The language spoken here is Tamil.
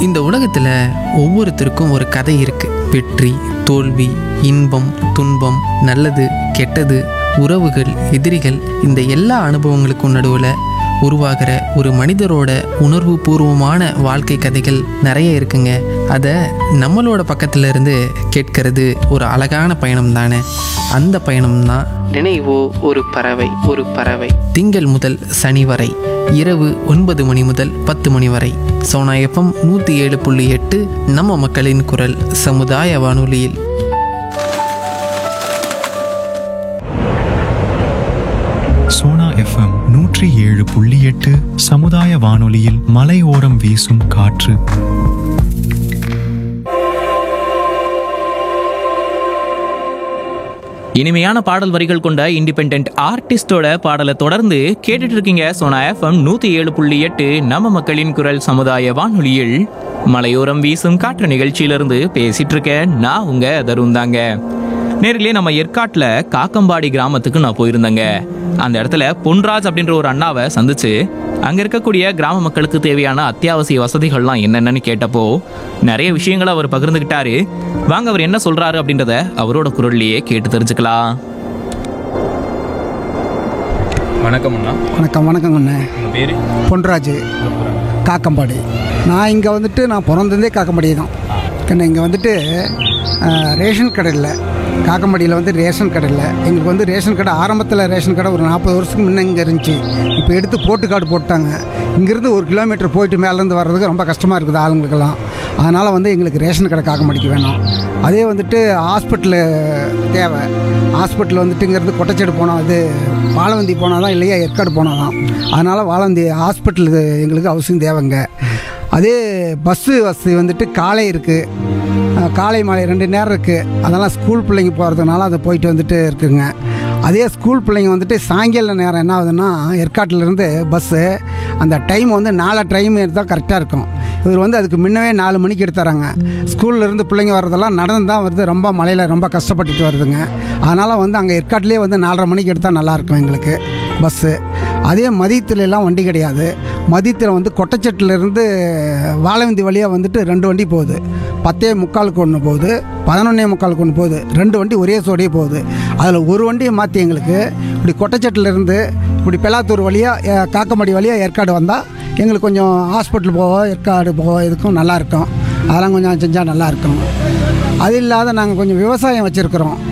இந்த உலகத்தில் ஒவ்வொருத்தருக்கும் ஒரு கதை இருக்கு வெற்றி தோல்வி இன்பம் துன்பம் நல்லது கெட்டது உறவுகள் எதிரிகள் இந்த எல்லா அனுபவங்களுக்கும் நடுவில் உருவாகிற ஒரு மனிதரோட உணர்வு பூர்வமான வாழ்க்கை கதைகள் நிறைய இருக்குங்க அதை நம்மளோட பக்கத்துல இருந்து கேட்கறது ஒரு அழகான பயணம் தானே அந்த பயணம் தான் நினைவோ ஒரு பறவை ஒரு பறவை திங்கள் முதல் சனி வரை இரவு ஒன்பது மணி முதல் பத்து மணி வரை சோனா எஃப்எம் நூற்றி ஏழு புள்ளி எட்டு நம்ம மக்களின் குரல் சமுதாய வானொலியில் சோனா எஃப்எம் நூற்றி ஏழு புள்ளி எட்டு சமுதாய வானொலியில் மலையோரம் வீசும் காற்று இனிமையான பாடல் வரிகள் கொண்ட இண்டிபெண்ட் ஆர்டிஸ்டோட பாடலை தொடர்ந்து கேட்டுட்டு இருக்கீங்க சோனா எஃப்எம் நூத்தி ஏழு புள்ளி எட்டு நம்ம மக்களின் குரல் சமுதாய வானொலியில் மலையோரம் வீசும் காற்று நிகழ்ச்சியிலிருந்து பேசிட்டு இருக்கேன் நான் உங்க தருண் தாங்க நேரிலே நம்ம ஏற்காட்டில் காக்கம்பாடி கிராமத்துக்கு நான் போயிருந்தேங்க அந்த இடத்துல பொன்ராஜ் அப்படின்ற ஒரு அண்ணாவை சந்திச்சு அங்க இருக்கக்கூடிய கிராம மக்களுக்கு தேவையான அத்தியாவசிய வசதிகள்லாம் என்னென்னு கேட்டப்போ நிறைய விஷயங்களை அவர் பகிர்ந்துக்கிட்டாரு வாங்க அவர் என்ன சொல்றாரு அப்படின்றத அவரோட குரல்லையே கேட்டு தெரிஞ்சுக்கலாம் வணக்கம் அண்ணா வணக்கம் வணக்கங்க அண்ணே உங்கள் பேர் பொன்ராஜ் காக்கம்பாடி நான் இங்கே வந்துட்டு நான் பிறந்ததே காக்கம்பாடி தான் கண்ணு இங்கே வந்துட்டு அஹ், ரேஷன் கடை இல்லை காக்கம்பாடியில் வந்து ரேஷன் கடை இல்லை எங்களுக்கு வந்து ரேஷன் கடை ஆரம்பத்தில் ரேஷன் கடை ஒரு நாற்பது வருஷத்துக்கு முன்னே இங்கே இருந்துச்சு இப்போ எடுத்து போட்டு கார்டு போட்டாங்க இங்கேருந்து ஒரு கிலோமீட்டர் போயிட்டு மேலேருந்து வர்றதுக்கு ரொம்ப கஷ்டமாக இருக்குது ஆளுங்களுக்கெல்லாம் அதனால் வந்து எங்களுக்கு ரேஷன் கடை காக்கம்பாடிக்கு வேணும் அதே வந்துட்டு ஹாஸ்பிட்டலு தேவை ஹாஸ்பிட்டல் வந்துட்டு இங்கேருந்து கொட்டச்சேடு போனால் அது வாழவந்தி போனால் தான் இல்லையா ஏற்காடு போனால் தான் அதனால் வாழவந்தி ஹாஸ்பிட்டல் எங்களுக்கு அவசியம் தேவைங்க அதே பஸ்ஸு வசதி வந்துட்டு காலை இருக்குது காலை மாலை ரெண்டு நேரம் இருக்குது அதெல்லாம் ஸ்கூல் பிள்ளைங்க போகிறதுனால அதை போயிட்டு வந்துட்டு இருக்குங்க அதே ஸ்கூல் பிள்ளைங்க வந்துட்டு சாயங்கால நேரம் என்ன ஆகுதுன்னா ஏற்காட்டிலேருந்து பஸ்ஸு அந்த டைம் வந்து நாலு டைம் எடுத்தால் கரெக்டாக இருக்கும் இவர் வந்து அதுக்கு முன்னவே நாலு மணிக்கு எடுத்துறாங்க ஸ்கூல்ல இருந்து பிள்ளைங்க வர்றதெல்லாம் நடந்து தான் வருது ரொம்ப மழையில் ரொம்ப கஷ்டப்பட்டுட்டு வருதுங்க அதனால் வந்து அங்கே ஏற்காட்டிலே வந்து நாலரை மணிக்கு எடுத்தால் நல்லாயிருக்கும் எங்களுக்கு பஸ்ஸு அதே மதியத்துல எல்லாம் வண்டி கிடையாது மதியத்தில் வந்து கொட்டச்சட்டிலேருந்து வாழவந்தி வழியாக வந்துட்டு ரெண்டு வண்டி போகுது பத்தே முக்காலுக்கு ஒன்று போகுது பதினொன்னே முக்காலுக்கு ஒன்று போகுது ரெண்டு வண்டி ஒரே சோடியே போகுது அதில் ஒரு வண்டியை மாற்றி எங்களுக்கு இப்படி கொட்டச்சட்டிலேருந்து இப்படி பெலாத்தூர் வழியாக காக்கமடி வழியாக ஏற்காடு வந்தால் எங்களுக்கு கொஞ்சம் ஹாஸ்பிட்டல் போக ஏற்காடு போக இதுக்கும் நல்லாயிருக்கும் அதெல்லாம் கொஞ்சம் செஞ்சால் நல்லாயிருக்கும் அது இல்லாத நாங்கள் கொஞ்சம் விவசாயம் வச்சுருக்குறோம்